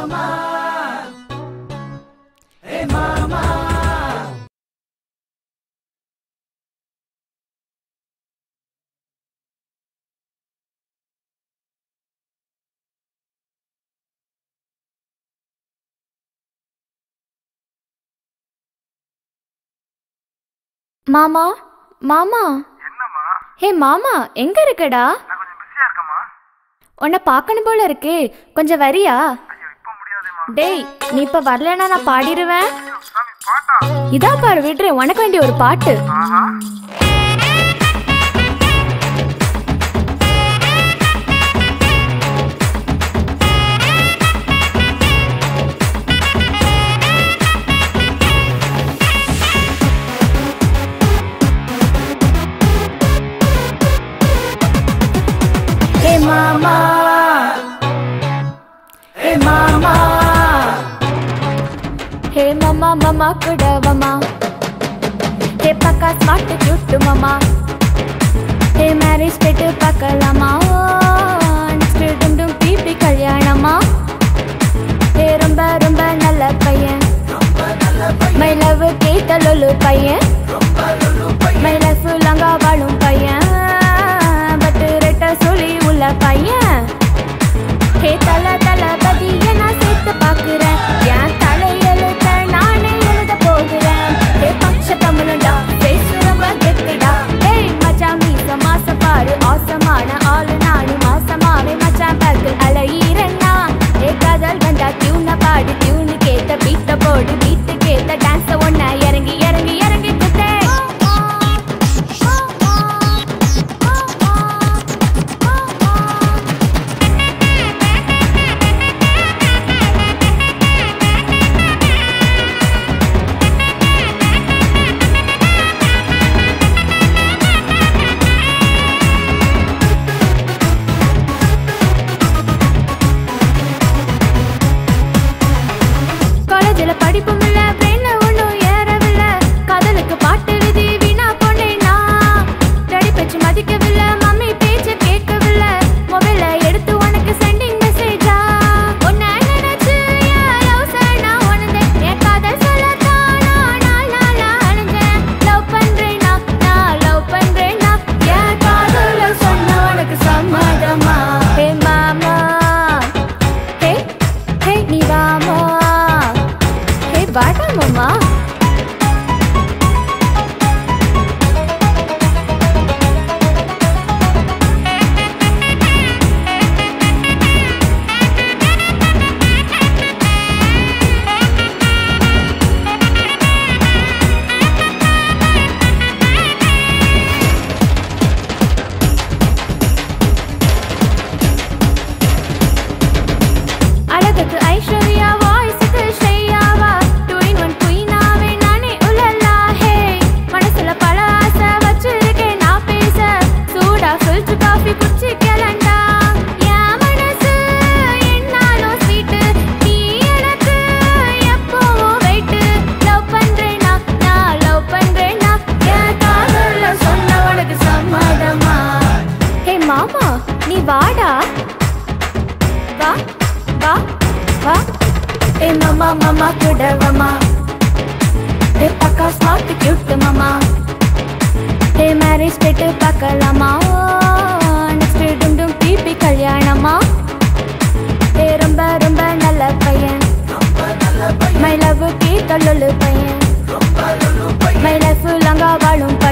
மாமா மாமா ஹே மாமா எங்க இருக்கடா உன்னை பார்க்கணும் போல இருக்கு கொஞ்சம் வரியா டேய் நீ இப்ப வரலன்னா நான் பாடிடுவேன் இதா பாரு விடுறேன் உனக்கு வேண்டிய ஒரு பாட்டு ஹே மாமா ஹே மாமா ஹே மாமா மாமா கூட மாமா ஹே பக்கா ஸ்மார்ட் கியூட் மாமா ஹே மேரேஜ் போயிட்டு பார்க்கலாமா நெக்ஸ்ட் டும் டும் பிபி கல்யாணமா ஹே ரொம்ப ரொம்ப நல்ல பையன் மை லவ் கேட்ட லொல்லு பையன் மை லைஃப் லாங்கா வாழும் பையன் பட் ரெட்ட சொல்லி உள்ள பையன் ஹே தல தளபதி நான் சேர்த்து பார்க்கிறேன் என் தலையெழுத்த நானே எழுத போகிறேன் ஹே பக்ஷ தமிழண்டா பேசு ரொம்ப கெத்துடா ஏய் மச்சான் மீச மாச பாரு ஆசமான ஆளு நானு மாசமாவே மச்சான் பேக்கில் அலையிறேன்னா ஏ காதல் வந்தா டியூனை பாடு டியூனு கேத்த பீட்ட போடு பீட்டு கேத்த டான்ஸ ஒன்ன இறங்கி இறங்கி இறங்கி குத்தே காலேஜ்ல படிப்பும் இல்ல பிரெயின்ல ஒண்ணும் ஏறவில்லை காதலுக்கு பாட்டு எழுதி வீணா போனேனா டடி பேச்சு மதிக்கவில்லை மம்மி பேச்ச கேட்கவில்லை மொபைல எடுத்து உனக்கு சென்டிங் மெசேஜா உன்னை நினைச்சு என் love நான் உணர்ந்தேன். என் காதல் சொல்லத்தான் நான் நாள் நாளா அலைஞ்சேன். Love பண்றேனா, நான் love பண்றேனா, என் காதல சொன்ன உனக்கு சம்மதமா? Hey மாமா, hey, hey நீ வாமா ஹே வாடா மாமா அழகுக்கு ஐஸ்வர்யா வாய்ஸுக்கு ஸ்ரேயாவா டூ இன் ஒன் குயினாவே நானே உலலா ஹே மனசுல பல ஆசை வச்சிருக்கேன் நான் பேச சூடா ஃபில்டர் காஃபி குடிச்சு கிளண்டா என் மனசு என்னாலும் ஸ்வீட்டு நீ எனக்கு எப்பவும் வெயிட்டு லவ் பண்றேனா நான் லவ் பண்றேனா என் காதல்ல சொன்ன உனக்கு சம்மதமா ஹே மாமா நீ வாடா வா வா வா ஏ மாமா மாமா கூட வாமா ஏ பக்கா ஸ்மார்ட் கியூட் மாமா ஏ மேரேஜ் போயிட்டு பார்க்கலாமா நெக்ஸ்ட் டும் டும் பிபி கல்யாணமா ஏ ரொம்ப ரொம்ப நல்ல பையன் மை லவ் கேட்ட லொல்லு பையன் மை லைஃப் லாங்கா வாழும்